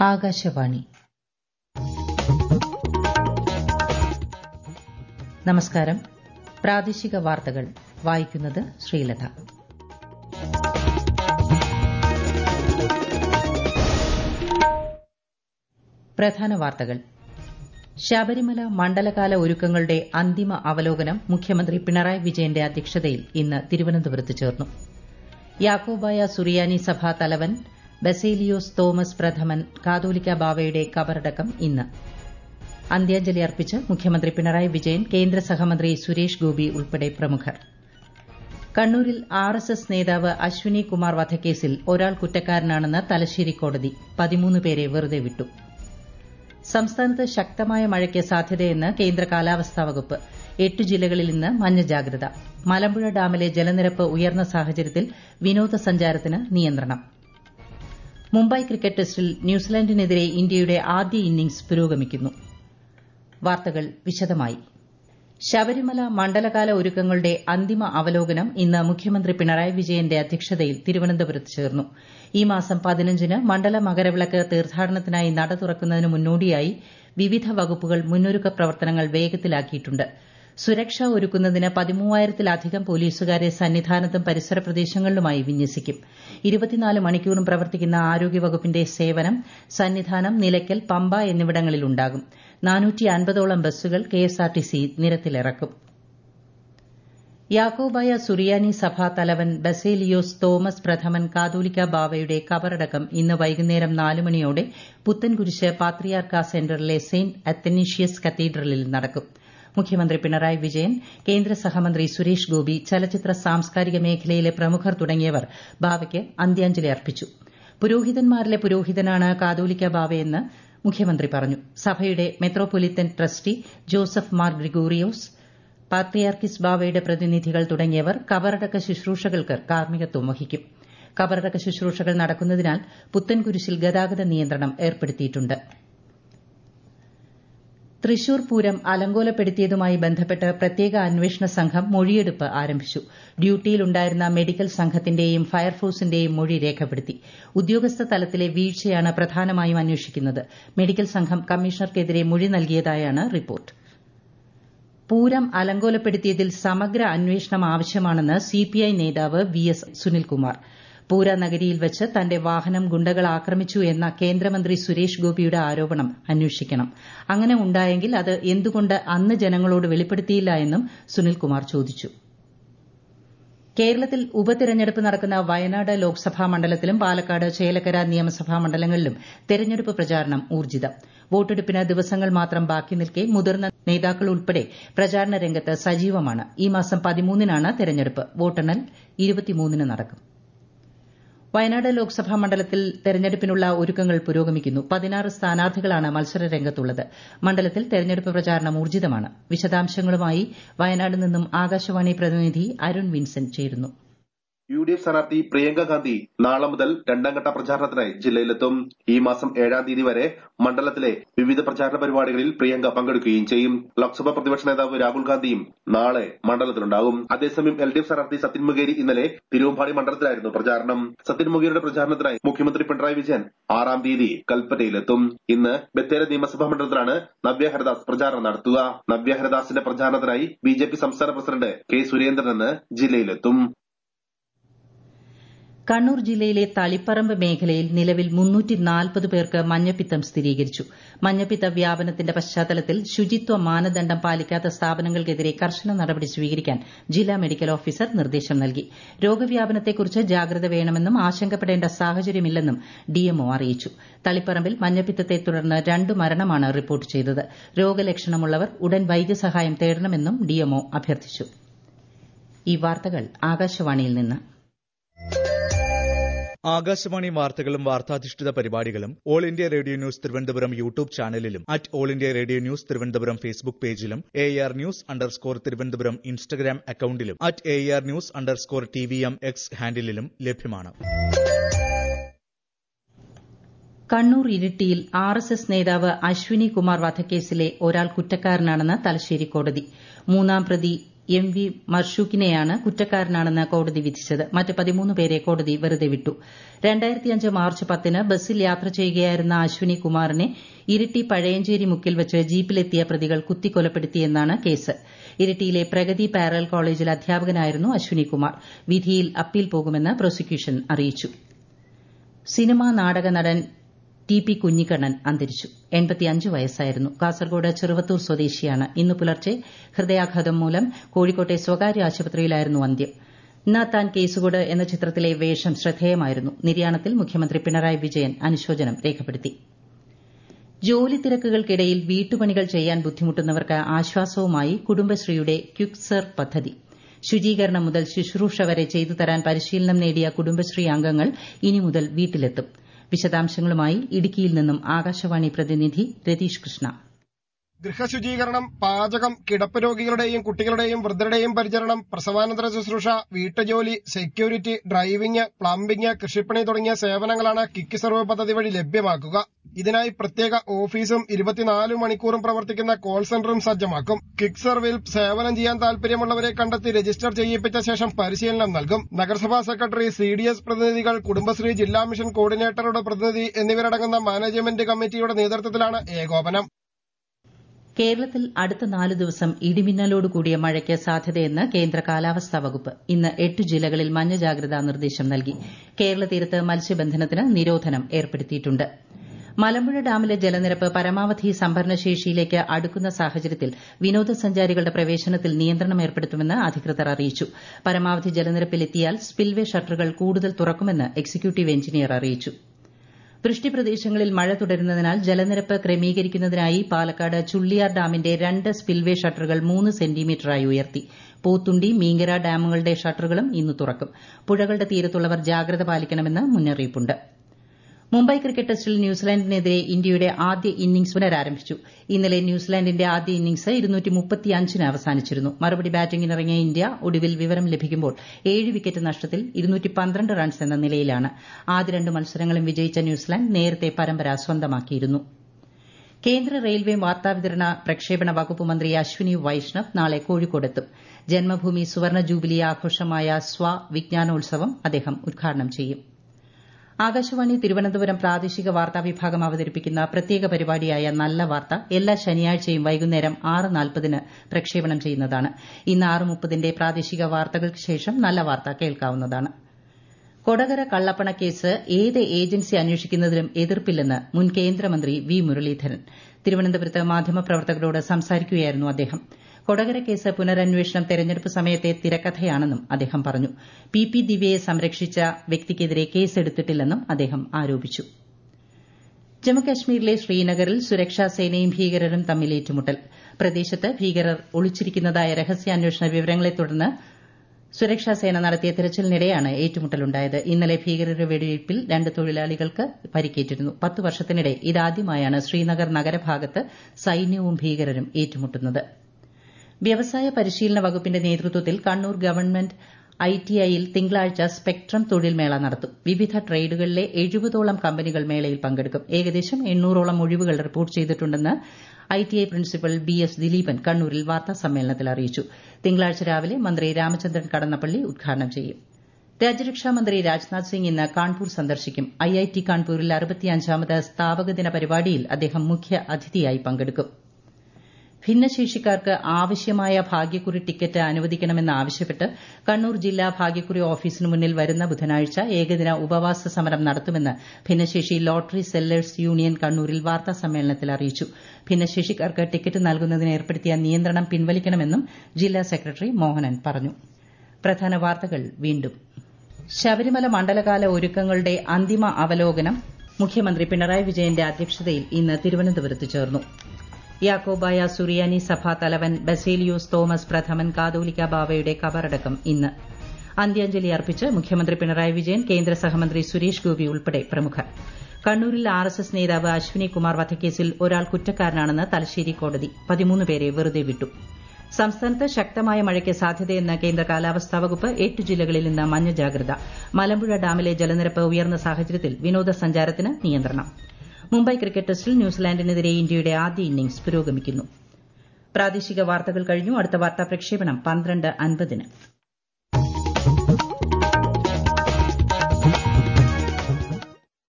ആകാശവാണി നമസ്കാരം പ്രാദേശിക വാർത്തകൾ വായിക്കുന്നത് ശ്രീലത പ്രധാന വാർത്തകൾ ശബരിമല മണ്ഡലകാല ഒരുക്കങ്ങളുടെ അന്തിമ അവലോകനം മുഖ്യമന്ത്രി പിണറായി വിജയന്റെ അധ്യക്ഷതയിൽ ഇന്ന് തിരുവനന്തപുരത്ത് ചേർന്നു യാക്കോബായ സുറിയാനി സഭാ തലവൻ ബസേലിയോസ് തോമസ് പ്രഥമൻ കാതോലിക്ക ബാവയുടെ കബറടക്കം ഇന്ന് അന്ത്യാഞ്ജലി അർപ്പിച്ച് മുഖ്യമന്ത്രി പിണറായി വിജയൻ കേന്ദ്ര സഹമന്ത്രി സുരേഷ് ഗോപി ഉൾപ്പെടെ പ്രമുഖർ കണ്ണൂരിൽ ആർ എസ് എസ് നേതാവ് അശ്വിനി കുമാർ വധക്കേസിൽ ഒരാൾ കുറ്റക്കാരനാണെന്ന് തലശ്ശേരി കോടതി പതിമൂന്ന് പേരെ വെറുതെ വിട്ടു സംസ്ഥാനത്ത് ശക്തമായ മഴയ്ക്ക് സാധ്യതയെന്ന് കേന്ദ്ര കാലാവസ്ഥാ വകുപ്പ് എട്ട് ജില്ലകളിൽ ഇന്ന് മഞ്ഞ ജാഗ്രത മലമ്പുഴ ഡാമിലെ ജലനിരപ്പ് ഉയർന്ന സാഹചര്യത്തിൽ വിനോദസഞ്ചാരത്തിന് നിയന്ത്രണം മുംബൈ ക്രിക്കറ്റ് ടെസ്റ്റിൽ ന്യൂസിലാൻഡിനെതിരെ ഇന്ത്യയുടെ ആദ്യ ഇന്നിംഗ്സ് പുരോഗമിക്കുന്നു വാർത്തകൾ വിശദമായി ശബരിമല മണ്ഡലകാല ഒരുക്കങ്ങളുടെ അന്തിമ അവലോകനം ഇന്ന് മുഖ്യമന്ത്രി പിണറായി വിജയന്റെ അധ്യക്ഷതയിൽ തിരുവനന്തപുരത്ത് ചേർന്നു ഈ മാസം പതിനഞ്ചിന് മണ്ഡല മകരവിളക്ക് തീർത്ഥാടനത്തിനായി നട തുറക്കുന്നതിന് മുന്നോടിയായി വിവിധ വകുപ്പുകൾ മുന്നൊരുക്ക പ്രവർത്തനങ്ങൾ വേഗത്തിലാക്കിയിട്ടുണ്ട് സുരക്ഷ ഒരുക്കുന്നതിന് പതിമൂവായിരത്തിലധികം പോലീസുകാരെ സന്നിധാനത്തും പരിസര പ്രദേശങ്ങളിലുമായി വിന്യസിക്കും ഇരുപത്തിനാല് മണിക്കൂറും പ്രവർത്തിക്കുന്ന ആരോഗ്യവകുപ്പിന്റെ സേവനം സന്നിധാനം നിലയ്ക്കൽ പമ്പ എന്നിവിടങ്ങളിൽ ഉണ്ടാകും നാനൂറ്റി അൻപതോളം ബസ്സുകൾ കെഎസ്ആർടിസി നിരത്തിലിറക്കും യാക്കോബായ സുറിയാനി സഭാ തലവൻ ബസേലിയോസ് തോമസ് പ്രഥമൻ കാതോലിക്ക ബാവയുടെ കബറടക്കം ഇന്ന് വൈകുന്നേരം നാല് മണിയോടെ പുത്തൻകുരിശ് പാത്രിയാർക്ക സെന്ററിലെ സെന്റ് അത്തനീഷ്യസ് കത്തീഡ്രലിൽ നടക്കും മുഖ്യമന്ത്രി പിണറായി വിജയൻ കേന്ദ്ര സഹമന്ത്രി സുരേഷ് ഗോപി ചലച്ചിത്ര സാംസ്കാരിക മേഖലയിലെ പ്രമുഖർ തുടങ്ങിയവർ ബാവയ്ക്ക് അന്ത്യാഞ്ജലി അർപ്പിച്ചു പുരോഹിതന്മാരിലെ പുരോഹിതനാണ് കാതോലിക്ക ബാവയെന്ന് മുഖ്യമന്ത്രി പറഞ്ഞു സഭയുടെ metropolitan trustee Joseph Mar Gregorios പാത്രിയാർക്കിസ് ബാവയുടെ പ്രതിനിധികൾ തുടങ്ങിയവർ കബറടക്ക ശുശ്രൂഷകൾക്ക് കാർമ്മികത്വം വഹിക്കും കബറടക്ക ശുശ്രൂഷകൾ നടക്കുന്നതിനാൽ പുത്തൻകുരിശിൽ ഗതാഗത നിയന്ത്രണം ഏർപ്പെടുത്തിയിട്ടുണ്ട് തൃശൂർ പൂരം അലങ്കോലപ്പെടുത്തിയതുമായി ബന്ധപ്പെട്ട് പ്രത്യേക അന്വേഷണ സംഘം മൊഴിയെടുപ്പ് ആരംഭിച്ചു ഡ്യൂട്ടിയിലുണ്ടായിരുന്ന മെഡിക്കൽ സംഘത്തിന്റെയും ഫയർഫോഴ്സിന്റെയും മൊഴി രേഖപ്പെടുത്തി ഉദ്യോഗസ്ഥ തലത്തിലെ വീഴ്ചയാണ് പ്രധാനമായും അന്വേഷിക്കുന്നത് മെഡിക്കൽ സംഘം കമ്മീഷണർക്കെതിരെ മൊഴി നൽകിയതായാണ് റിപ്പോർട്ട് പൂരം അലങ്കോലപ്പെടുത്തിയതിൽ സമഗ്ര അന്വേഷണം ആവശ്യമാണെന്ന് സിപിഐ നേതാവ് വി എസ് സുനിൽകുമാർ പൂര നഗരിയിൽ വെച്ച് തന്റെ വാഹനം ഗുണ്ടകൾ ആക്രമിച്ചു എന്ന കേന്ദ്രമന്ത്രി സുരേഷ് ഗോപിയുടെ ആരോപണം അന്വേഷിക്കണം അങ്ങനെ ഉണ്ടായെങ്കിൽ അത് എന്തുകൊണ്ട് അന്ന് ജനങ്ങളോട് വെളിപ്പെടുത്തിയില്ല എന്നും സുനിൽകുമാർ ചോദിച്ചു കേരളത്തിൽ ഉപതെരഞ്ഞെടുപ്പ് നടക്കുന്ന വയനാട് ലോക്സഭാ മണ്ഡലത്തിലും പാലക്കാട് ചേലക്കര നിയമസഭാ മണ്ഡലങ്ങളിലും തെരഞ്ഞെടുപ്പ് പ്രചാരണം ഊർജ്ജിതം വോട്ടെടുപ്പിന് ദിവസങ്ങൾ മാത്രം ബാക്കി നിൽക്കെ മുതിർന്ന നേതാക്കൾ ഉൾപ്പെടെ പ്രചാരണ രംഗത്ത് സജീവമാണ് ഈ മാസം പതിമൂന്നിനാണ് തെരഞ്ഞെടുപ്പ് വോട്ടെണ്ണൽ ഇരുപത്തിമൂന്നിന് നടക്കും വയനാട് ലോക്സഭാ മണ്ഡലത്തിൽ തെരഞ്ഞെടുപ്പിനുള്ള ഒരുക്കങ്ങൾ പുരോഗമിക്കുന്നു പതിനാറ് സ്ഥാനാർത്ഥികളാണ് മത്സര രംഗത്തുള്ളത് മണ്ഡലത്തിൽ തെരഞ്ഞെടുപ്പ് പ്രചാരണം ഊർജ്ജിതമാണ് വിശദാംശങ്ങളുമായി വയനാട് നിന്നും ആകാശവാണി പ്രതിനിധി അരുൺ വിൻസെന്റ് ചേരുന്നു യു ഡി എഫ് സ്ഥാനാർത്ഥി പ്രിയങ്ക ഗാന്ധി നാളെ മുതൽ രണ്ടാം ഘട്ട പ്രചാരണത്തിനായി ജില്ലയിലെത്തും ഈ മാസം ഏഴാം തീയതി വരെ മണ്ഡലത്തിലെ വിവിധ പ്രചാരണ പരിപാടികളിൽ പ്രിയങ്ക പങ്കെടുക്കുകയും ചെയ്യും ലോക്സഭാ പ്രതിപക്ഷ നേതാവ് രാഹുൽ ഗാന്ധിയും നാളെ മണ്ഡലത്തിലുണ്ടാകും അതേസമയം എൽ ഡി എഫ് സ്ഥാനാർത്ഥി സത്യൻ മുഖേരി ഇന്നലെ തിരുവമ്പാടി മണ്ഡലത്തിലായിരുന്നു പ്രചാരണം സത്യൻ മുഖേരിയുടെ പ്രചാരണത്തിനായി മുഖ്യമന്ത്രി പിണറായി വിജയൻ ആറാം തീയതി കൽപ്പറ്റയിലെത്തും ഇന്ന് ബത്തേര നിയമസഭാ മണ്ഡലത്തിലാണ് നവ്യ ഹരിദാസ് പ്രചാരണം നടത്തുക നവ്യ ഹരിദാസിന്റെ പ്രചാരണത്തിനായി ബി ജെ പി സംസ്ഥാന പ്രസിഡന്റ് കെ സുരേന്ദ്രൻ ഇന്ന് ജില്ലയിലെത്തും കണ്ണൂർ ജില്ലയിലെ തളിപ്പറമ്പ് മേഖലയിൽ നിലവിൽ പേർക്ക് മഞ്ഞപ്പിത്തം സ്ഥിരീകരിച്ചു മഞ്ഞപ്പിത്ത വ്യാപനത്തിന്റെ പശ്ചാത്തലത്തിൽ ശുചിത്വ മാനദണ്ഡം പാലിക്കാത്ത സ്ഥാപനങ്ങൾക്കെതിരെ കർശന നടപടി സ്വീകരിക്കാൻ ജില്ലാ മെഡിക്കൽ ഓഫീസർ നിർദ്ദേശം നൽകി രോഗവ്യാപനത്തെക്കുറിച്ച് ജാഗ്രത വേണമെന്നും ആശങ്കപ്പെടേണ്ട സാഹചര്യമില്ലെന്നും ഡിഎംഒ അറിയിച്ചു തളിപ്പറമ്പിൽ മഞ്ഞപ്പിത്തത്തെ തുടർന്ന് രണ്ട് മരണമാണ് റിപ്പോർട്ട് ചെയ്തത് രോഗലക്ഷണമുള്ളവർ ഉടൻ വൈദ്യസഹായം തേടണമെന്നും ഡിഎംഒ അഭ്യർത്ഥിച്ചു ഈ വാർത്തകൾ ആകാശവാണിയിൽ നിന്ന് ആകാശവാണി വാർത്തകളും വാർത്താധിഷ്ഠിത പരിപാടികളും All India Radio news Thiruvananthapuram YouTube ചാനലിലും at All India Radio news Thiruvananthapuram Facebook പേജിലും A R news underscore Thiruvananthapuram Instagram അക്കൌണ്ടിലും at A R news underscore T V M X ഹാൻഡിലും ലഭ്യമാണ് കണ്ണൂർ ഇരിട്ടിയിൽ ആർ എസ് എസ് നേതാവ് അശ്വിനി കുമാർ വധക്കേസിലെ ഒരാൾ കുറ്റക്കാരനാണെന്ന് തലശ്ശേരി കോടതി മൂന്നാം പ്രതി എം വി മർഷൂക്കിനെയാണ് കുറ്റക്കാരനാണെന്ന് കോടതി വിധിച്ചത് മറ്റ് പതിമൂന്ന് പേരെ കോടതി വെറുതെ വിട്ടു രണ്ടായിരത്തിയഞ്ച് മാർച്ച് പത്തിന് ബസ്സിൽ യാത്ര ചെയ്യുകയായിരുന്ന അശ്വിനി കുമാറിനെ ഇരിട്ടി പഴയഞ്ചേരി മുക്കിൽ വെച്ച് ജീപ്പിലെത്തിയ പ്രതികൾ കുത്തിക്കൊലപ്പെടുത്തിയെന്നാണ് കേസ് ഇരിട്ടിയിലെ പ്രഗതി പാരലൽ കോളേജിൽ അധ്യാപകനായിരുന്നു അശ്വിനി കുമാർ വിധിയിൽ അപ്പീൽ പോകുമെന്ന് പ്രോസിക്യൂഷൻ അറിയിച്ചു സിനിമാ നാടക നടൻ ടി പി കുഞ്ഞിക്കണ്ണൻ അന്തരിച്ചു എൺപത്തിയഞ്ച് വയസ്സായിരുന്നു കാസർഗോഡ് ചെറുവത്തൂർ സ്വദേശിയാണ് ഇന്ന് പുലർച്ചെ ഹൃദയാഘാതം മൂലം കോഴിക്കോട്ടെ സ്വകാര്യ ആശുപത്രിയിലായിരുന്നു അന്ത്യം നാത്താൻ കേസുകോട് എന്ന ചിത്രത്തിലെ വേഷം ശ്രദ്ധേയമായിരുന്നു നിര്യാണത്തിൽ മുഖ്യമന്ത്രി പിണറായി വിജയൻ അനുശോചനം രേഖപ്പെടുത്തി ജോലി തിരക്കുകൾക്കിടയിൽ വീട്ടുപണികൾ ചെയ്യാൻ ബുദ്ധിമുട്ടുന്നവർക്ക് ആശ്വാസവുമായി കുടുംബശ്രീയുടെ ക്വിക്ക് സെർവ് പദ്ധതി ശുചീകരണം മുതൽ ശുശ്രൂഷ വരെ ചെയ്തു തരാൻ പരിശീലനം നേടിയ കുടുംബശ്രീ അംഗങ്ങൾ ഇനി മുതൽ വീട്ടിലെത്തും വിശദാംശങ്ങളുമായി ഇടുക്കിയിൽ നിന്നും ആകാശവാണി പ്രതിനിധി രതീഷ് കൃഷ്ണ ഗൃഹശുചീകരണം പാചകം കിടപ്പ് രോഗികളുടെയും കുട്ടികളുടെയും വൃദ്ധരുടെയും പരിചരണം പ്രസവാനന്തര ശുശ്രൂഷ വീട്ടുജോലി സെക്യൂരിറ്റി ഡ്രൈവിംഗ് പ്ലംബിംഗ് കൃഷിപ്പണി തുടങ്ങിയ സേവനങ്ങളാണ് കിക്ക് സർവ് പദ്ധതി വഴി ലഭ്യമാക്കുക ഇതിനായി പ്രത്യേക ഓഫീസും ഇരുപത്തിനാല് മണിക്കൂറും പ്രവർത്തിക്കുന്ന കോൾ സെന്ററും സജ്ജമാക്കും കിക്ക് സർവേയിൽ സേവനം ചെയ്യാൻ താൽപര്യമുള്ളവരെ കണ്ടെത്തി രജിസ്റ്റർ ചെയ്യിപ്പിച്ച ശേഷം പരിശീലനം നൽകും നഗരസഭാ സെക്രട്ടറി സി ഡി എസ് പ്രതിനിധികൾ കുടുംബശ്രീ ജില്ലാ മിഷൻ കോർഡിനേറ്ററുടെ പ്രതിനിധി എന്നിവരടങ്ങുന്ന മാനേജ്മെന്റ് കമ്മിറ്റിയുടെ നേതൃത്വത്തിലാണ് ഏകോപനം കേരളത്തിൽ അടുത്ത നാല് ദിവസം ഇടിമിന്നലോട് കൂടിയ മഴയ്ക്ക് സാധ്യതയെന്ന് കേന്ദ്ര കാലാവസ്ഥാ വകുപ്പ് ഇന്ന് എട്ട് ജില്ലകളിൽ മഞ്ഞ ജാഗ്രതാ നിർദ്ദേശം നൽകി കേരള തീരത്ത് മത്സ്യബന്ധനത്തിന് നിരോധനം ഏർപ്പെടുത്തിയിട്ടുണ്ട് മലമ്പുഴ ഡാമിലെ ജലനിരപ്പ് പരമാവധി സംഭരണശേഷിയിലേക്ക് അടുക്കുന്ന സാഹചര്യത്തിൽ വിനോദസഞ്ചാരികളുടെ പ്രവേശനത്തിൽ നിയന്ത്രണം ഏർപ്പെടുത്തുമെന്ന് അധികൃതർ അറിയിച്ചു പരമാവധി ജലനിരപ്പിലെത്തിയാൽ സ്പിൽവേ ഷട്ടറുകൾ കൂടുതൽ തുറക്കുമെന്ന് എക്സിക്യൂട്ടീവ് എഞ്ചിനീയർ അറിയിച്ചു വൃഷ്ടിപ്രദേശങ്ങളിൽ മഴ തുടരുന്നതിനാൽ ജലനിരപ്പ് ക്രമീകരിക്കുന്നതിനായി പാലക്കാട് ചുള്ളിയാർ ഡാമിന്റെ രണ്ട് സ്പിൽവേ ഷട്ടറുകൾ മൂന്ന് സെന്റിമീറ്ററായി ഉയർത്തി പോത്തുണ്ടി മീങ്കര ഡാമുകളുടെ ഷട്ടറുകളും ഇന്ന് തുറക്കും പുഴകളുടെ തീരത്തുള്ളവർ ജാഗ്രത പാലിക്കണമെന്ന് മുന്നറിയിപ്പുണ്ട് മുംബൈ ക്രിക്കറ്റ് ടെസ്റ്റിൽ ന്യൂസിലാൻഡിനെതിരെ ഇന്ത്യയുടെ ആദ്യ ഇന്നിംഗ്സ് പുനരാരംഭിച്ചു ഇന്നലെ ന്യൂസിലാൻഡിന്റെ ആദ്യ ഇന്നിംഗ്സ് ന് അവസാനിച്ചിരുന്നു മറുപടി ബാറ്റിംഗിനിറങ്ങിയ ഇന്ത്യ ഒടുവിൽ വിവരം ലഭിക്കുമ്പോൾ ഏഴ് വിക്കറ്റ് നഷ്ടത്തിൽ റൺസ് എന്ന നിലയിലാണ് ആദ്യ രണ്ട് മത്സരങ്ങളും വിജയിച്ച ന്യൂസിലാൻഡ് നേരത്തെ പരമ്പര സ്വന്തമാക്കിയിരുന്നു കേന്ദ്ര റെയിൽവേ വാർത്താവിതരണ പ്രക്ഷേപണ വകുപ്പ് മന്ത്രി അശ്വിനി വൈഷ്ണവ് നാളെ കോഴിക്കോടെത്തും ജന്മഭൂമി സുവർണ ജൂബിലി ആഘോഷമായ സ്വ വിജ്ഞാനോത്സവം അദ്ദേഹം ഉദ്ഘാടനം ചെയ്യും ആകാശവാണി തിരുവനന്തപുരം പ്രാദേശിക വാർത്താ വിഭാഗം അവതരിപ്പിക്കുന്ന പ്രത്യേക പരിപാടിയായ നല്ല വാർത്ത എല്ലാ ശനിയാഴ്ചയും വൈകുന്നേരം ആറ് നാൽപ്പതിന് പ്രക്ഷേപണം ചെയ്യുന്നതാണ് ഇന്ന് ആറ് മുപ്പതിന്റെ പ്രാദേശിക വാർത്തകൾക്ക് ശേഷം നല്ല വാർത്ത കേൾക്കാവുന്നതാണ് കൊടകര കള്ളപ്പണക്കേസ് ഏത് ഏജൻസി അന്വേഷിക്കുന്നതിലും എതിർപ്പില്ലെന്ന് മുൻ കേന്ദ്രമന്ത്രി വി മുരളീധരൻ തിരുവനന്തപുരത്ത് മാധ്യമപ്രവർത്തകരോട് സംസാരിക്കുകയായിരുന്നു അദ്ദേഹം കൊടകര കേസ് പുനരന്വേഷണം തെരഞ്ഞെടുപ്പ് സമയത്തെ തിരക്കഥയാണെന്നും അദ്ദേഹം പറഞ്ഞു പി പി ദിവ്യയെ സംരക്ഷിച്ച വ്യക്തിക്കെതിരെ കേസെടുത്തിട്ടില്ലെന്നും അദ്ദേഹം ആരോപിച്ചു ജമ്മുകശ്മീരിലെ ശ്രീനഗറിൽ സുരക്ഷാ സേനയും ഭീകരരും തമ്മിൽ ഏറ്റുമുട്ടൽ പ്രദേശത്ത് ഭീകരർ ഒളിച്ചിരിക്കുന്നതായ രഹസ്യാന്വേഷണ വിവരങ്ങളെ തുടർന്ന് സുരക്ഷാ സേന നടത്തിയ തെരച്ചിലിനിടെയാണ് ഏറ്റുമുട്ടലുണ്ടായത് ഇന്നലെ ഭീകരരുടെ വെടിവയ്പിൽ രണ്ട് തൊഴിലാളികൾക്ക് പരിക്കേറ്റിരുന്നു പത്ത് വർഷത്തിനിടെ ഇതാദ്യമായാണ് ശ്രീനഗർ നഗരഭാഗത്ത് സൈന്യവും ഭീകരരും ഏറ്റുമുട്ടുന്നത് വ്യവസായ പരിശീലന വകുപ്പിന്റെ നേതൃത്വത്തിൽ കണ്ണൂർ ഗവൺമെന്റ് ഐടിഐയിൽ തിങ്കളാഴ്ച സ്പെക്ട്രം തൊഴിൽ മേള നടത്തും വിവിധ ട്രേഡുകളിലെ എഴുപതോളം കമ്പനികൾ മേളയിൽ പങ്കെടുക്കും ഏകദേശം എണ്ണൂറോളം ഒഴിവുകൾ റിപ്പോർട്ട് ചെയ്തിട്ടുണ്ടെന്ന് ITI principal B S Dileepan കണ്ണൂരിൽ വാർത്താസമ്മേളനത്തിൽ അറിയിച്ചു തിങ്കളാഴ്ച രാവിലെ മന്ത്രി രാമചന്ദ്രൻ കടന്നപ്പള്ളി ഉദ്ഘാടനം ചെയ്യും രാജ്യരക്ഷാമന്ത്രി രാജ്നാഥ് സിംഗ് ഇന്ന് കാൺപൂർ സന്ദർശിക്കും ഐഐടി കാൺപൂരിൽ അറുപത്തിയഞ്ചാമത് സ്ഥാപക ദിന പരിപാടിയിൽ അദ്ദേഹം മുഖ്യ അതിഥിയായി പങ്കെടുക്കും ഭിന്നശേഷിക്കാർക്ക് ആവശ്യമായ ഭാഗ്യക്കുറി ടിക്കറ്റ് അനുവദിക്കണമെന്ന് ആവശ്യപ്പെട്ട് കണ്ണൂർ ജില്ലാ ഭാഗ്യക്കുറി ഓഫീസിന് മുന്നിൽ വരുന്ന ബുധനാഴ്ച ഏകദിന ഉപവാസ സമരം നടത്തുമെന്ന് ഭിന്നശേഷി ലോട്ടറി സെല്ലേഴ്സ് യൂണിയൻ കണ്ണൂരിൽ വാർത്താ സമ്മേളനത്തിൽ അറിയിച്ചു ഭിന്നശേഷിക്കാർക്ക് ടിക്കറ്റ് നൽകുന്നതിന് ഏർപ്പെടുത്തിയ നിയന്ത്രണം പിൻവലിക്കണമെന്നും ജില്ലാ സെക്രട്ടറി മോഹനൻ പറഞ്ഞു പ്രധാന വാർത്തകൾ വീണ്ടും ശബരിമല മണ്ഡലകാല ഒരുക്കങ്ങളുടെ അന്തിമ അവലോകനം മുഖ്യമന്ത്രി പിണറായി വിജയന്റെ അധ്യക്ഷതയിൽ ഇന്ന് തിരുവനന്തപുരത്ത് ചേർന്നു യാക്കോബായ സുറിയാനി സഭാ തലവൻ ബസേലിയോസ് തോമസ് പ്രഥമൻ കാതോലിക്ക ബാവയുടെ കബറടക്കം ഇന്ന് അന്ത്യാഞ്ജലി അർപ്പിച്ച് മുഖ്യമന്ത്രി പിണറായി വിജയൻ കേന്ദ്ര സഹമന്ത്രി സുരേഷ് ഗോപി ഉൾപ്പെടെ പ്രമുഖർ കണ്ണൂരിൽ ആർ എസ് എസ് നേതാവ് അശ്വിനി കുമാർ വധക്കേസിൽ ഒരാൾ കുറ്റക്കാരനാണെന്ന് തലശ്ശേരി കോടതി പതിമൂന്ന് പേരെ വെറുതെ വിട്ടു സംസ്ഥാനത്ത് ശക്തമായ മഴയ്ക്ക് സാധ്യതയെന്ന് കേന്ദ്ര കാലാവസ്ഥാ വകുപ്പ് എട്ട് ജില്ലകളിൽ ഇന്ന് മഞ്ഞ ജാഗ്രത മലമ്പുഴ ഡാമിലെ ജലനിരപ്പ് ഉയർന്ന സാഹചര്യത്തിൽ വിനോദസഞ്ചാരത്തിന് നിയന്ത്രണം മുംബൈ ക്രിക്കറ്റ് ടെസ്റ്റിൽ ന്യൂസിലാൻഡിനെതിരെ ഇന്ത്യയുടെ ആദ്യ ഇന്നിംഗ്സ് പുരോഗമിക്കുന്നു പ്രാദേശിക വാർത്തകൾ കഴിഞ്ഞു അടുത്ത വാർത്താ പ്രക്ഷേപണം പന്ത്രണ്ട് അൻപതിന്